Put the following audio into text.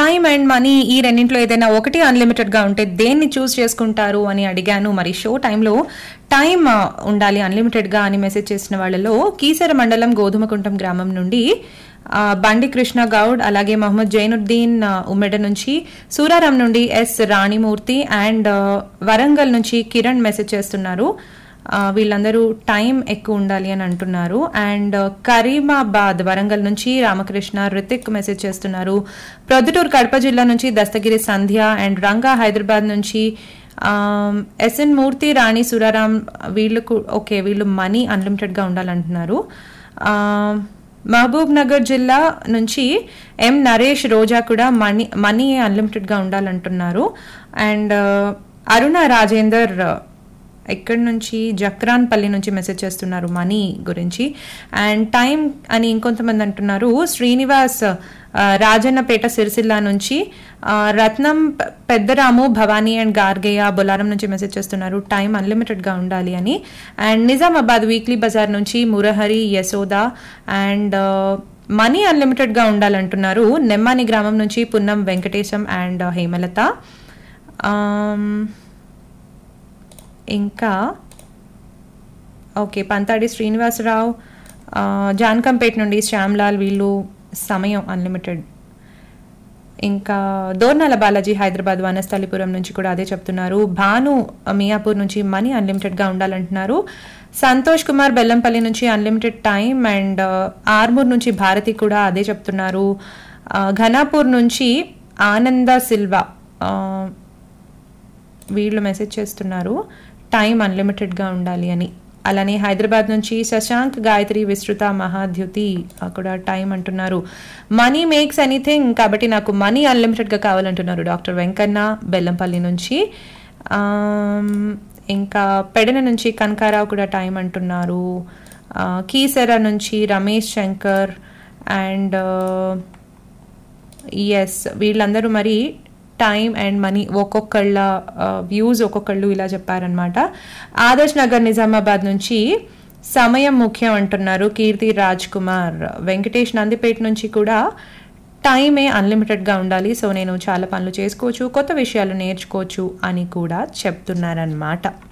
time and money ఈ రెండింటిలో ఏదైనా ఒకటి అన్లిమిటెడ్గా ఉంటే దేన్ని చూస్ చేసుకుంటారు అని అడిగాను మరి షో టైంలో టైం ఆ, ఉండాలి అన్లిమిటెడ్గా అని మెసేజ్ చేసిన వాళ్ళలో కీసర మండలం గోధుమకుంటం గ్రామం నుండి ఆ, బండి కృష్ణ గౌడ్ అలాగే మహమ్మద్ జైనుద్దీన్ ఆ, ఉమ్మెడ నుంచి సూరారాం నుండి ఎస్ రాణిమూర్తి అండ్ ఆ, వరంగల్ నుంచి కిరణ్ మెసేజ్ చేస్తున్నారు ఆ, వీళ్ళందరూ టైం ఎక్కువ ఉండాలి అని అంటున్నారు అండ్ కరీమాబాద్ వరంగల్ నుంచి రామకృష్ణ రితిక్ మెసేజ్ చేస్తున్నారు ప్రొద్దుటూరు కడప జిల్లా నుంచి దస్తగిరి సంధ్య అండ్ రంగా హైదరాబాద్ నుంచి ఆమ్, ఎస్ఎన్ మూర్తి రాణి సురారాం వీళ్ళు కు- ఓకే వీళ్ళు మనీ అన్లిమిటెడ్గా ఉండాలంటున్నారు ఆమ్, మహబూబ్ నగర్ జిల్లా నుంచి ఎం నరేష్ రోజా కూడా మనీ మనీ అన్లిమిటెడ్గా ఉండాలంటున్నారు అండ్ అరుణ రాజేందర్ ఎక్కడి నుంచి జక్రాన్పల్లి నుంచి మెసేజ్ చేస్తున్నారు మనీ గురించి అండ్ టైం అని ఇంకొంతమంది అంటున్నారు శ్రీనివాస్ ఆ, రాజన్నపేట సిరిసిల్ల నుంచి ఆ, రత్నం పె- పెద్దరాము భవానీ అండ్ గార్గయ్య బొలారం నుంచి మెసేజ్ చేస్తున్నారు టైం అన్లిమిటెడ్గా ఉండాలి అని అండ్ నిజామాబాద్ వీక్లీ బజార్ నుంచి మురహరి యశోద అండ్ ఆ, మనీ అన్లిమిటెడ్గా ఉండాలంటున్నారు నెమ్మాని గ్రామం నుంచి పున్నం వెంకటేశం అండ్ హేమలత ఆమ్, ఇంకా ఓకే పంతాడి శ్రీనివాసరావు ఆ, జాన్కంపేట నుండి శ్యామ్లాల్ వీళ్ళు సమయం అన్లిమిటెడ్ ఇంకా దోర్నాల బాలాజీ హైదరాబాద్ వనస్థలిపురం నుంచి కూడా అదే చెప్తున్నారు భాను మియాపూర్ నుంచి మనీ అన్లిమిటెడ్గా ఉండాలంటున్నారు సంతోష్ కుమార్ బెల్లంపల్లి నుంచి అన్లిమిటెడ్ టైం అండ్ ఆర్మూర్ నుంచి భారతి కూడా అదే చెప్తున్నారు ఆ, ఘనాపూర్ నుంచి ఆనంద సిల్వా ఆ, వీళ్ళు మెసేజ్ చేస్తున్నారు టైం అన్లిమిటెడ్గా ఉండాలి అని అలానే హైదరాబాద్ నుంచి శశాంక్ గాయత్రి విస్తృత మహాద్యుతి ఆ, కూడా టైం అంటున్నారు మనీ మేక్స్ ఎనీథింగ్ కాబట్టి నాకు మనీ అన్లిమిటెడ్గా కావాలంటున్నారు డాక్టర్ వెంకన్న బెల్లంపల్లి నుంచి ఆమ్, ఇంకా పెడన నుంచి కనకారావు కూడా టైం అంటున్నారు ఆ, కీసెర నుంచి రమేష్ శంకర్ అండ్ ఎస్ వీళ్ళందరూ మరి టైం అండ్ మనీ ఒక్కొక్కళ్ళ వ్యూస్ ఒక్కొక్కళ్ళు ఇలా చెప్పారనమాట ఆదర్శ్ నగర్ నిజామాబాద్ నుంచి సమయం ముఖ్యం అంటున్నారు కీర్తి రాజ్ కుమార్ వెంకటేష్ నందిపేట నుంచి కూడా టైమే అన్లిమిటెడ్గా ఉండాలి సో నేను చాలా పనులు చేసుకోవచ్చు కొత్త విషయాలు నేర్చుకోవచ్చు అని కూడా చెప్తున్నారనమాట